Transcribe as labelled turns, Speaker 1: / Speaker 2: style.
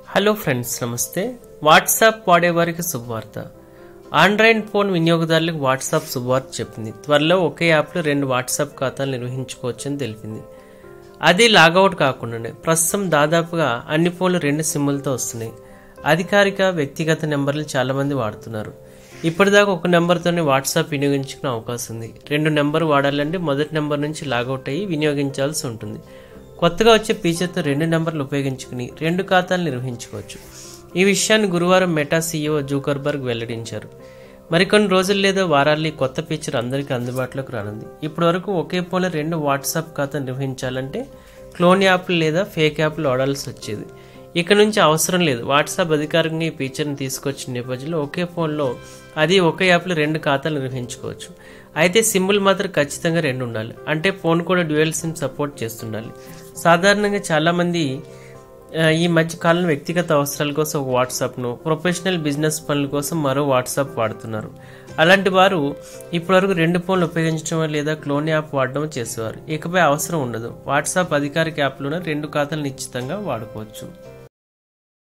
Speaker 1: hello friends నమస్తే WhatsApp వాడేవారికి శుభవార్త ఆండ్రాయిడ్ ఫోన్ వినియోగదారులకు వాట్సాప్ శుభవార్త చెప్పింది త్వరలో ఒకే యాప్లో రెండు వాట్సాప్ ఖాతాలు నిర్వహించుకోవచ్చని తెలిపింది అది లాగౌట్ కాకుండానే ప్రస్తుతం దాదాపుగా అన్ని ఫోన్లు రెండు సిమ్ములతో వస్తున్నాయి అధికారిక వ్యక్తిగత నెంబర్లు చాలామంది వాడుతున్నారు ఇప్పటిదాకా ఒక నెంబర్తోనే వాట్సాప్ వినియోగించుకునే అవకాశం ఉంది రెండు నెంబర్ వాడాలంటే మొదటి నెంబర్ నుంచి లాగౌట్ అయ్యి వినియోగించాల్సి ఉంటుంది కొత్తగా వచ్చే ఫీచర్తో రెండు నెంబర్లు ఉపయోగించుకుని రెండు ఖాతాలు నిర్వహించుకోవచ్చు ఈ విషయాన్ని గురువారం మెటా సీఈఓ జూకర్బర్గ్ వెల్లడించారు మరికొన్ని రోజులు లేదా వారాల్లో ఈ కొత్త ఫీచర్ అందరికీ అందుబాటులోకి రానుంది ఇప్పటి వరకు ఒకే ఫోన్లో రెండు వాట్సాప్ ఖాతా నిర్వహించాలంటే క్లోన్ యాప్లు లేదా ఫేక్ యాప్లు వాడాల్సి వచ్చేది ఇక నుంచి అవసరం లేదు వాట్సాప్ అధికారికంగా ఈ ఫీచర్ని తీసుకొచ్చిన నేపథ్యంలో ఒకే ఫోన్లో అది ఒకే యాప్లో రెండు ఖాతాలు నిర్వహించుకోవచ్చు అయితే సిమ్ములు మాత్రం ఖచ్చితంగా రెండు ఉండాలి అంటే ఫోన్ కూడా డ్యూయల్ సిమ్ సపోర్ట్ చేస్తుండాలి సాధారణంగా చాలామంది ఆ, ఈ మధ్య కాలంలో వ్యక్తిగత అవసరాల కోసం ఒక వాట్సాప్ను ప్రొఫెషనల్ బిజినెస్ పనుల కోసం మరో వాట్సాప్ వాడుతున్నారు అలాంటి వారు ఇప్పటివరకు రెండు ఫోన్లు ఉపయోగించడం లేదా క్లోన్ యాప్ వాడడం చేసేవారు ఇకపై అవసరం ఉండదు వాట్సాప్ అధికారిక యాప్లోనే రెండు ఖాతాలు నిశ్చితంగా వాడుకోవచ్చు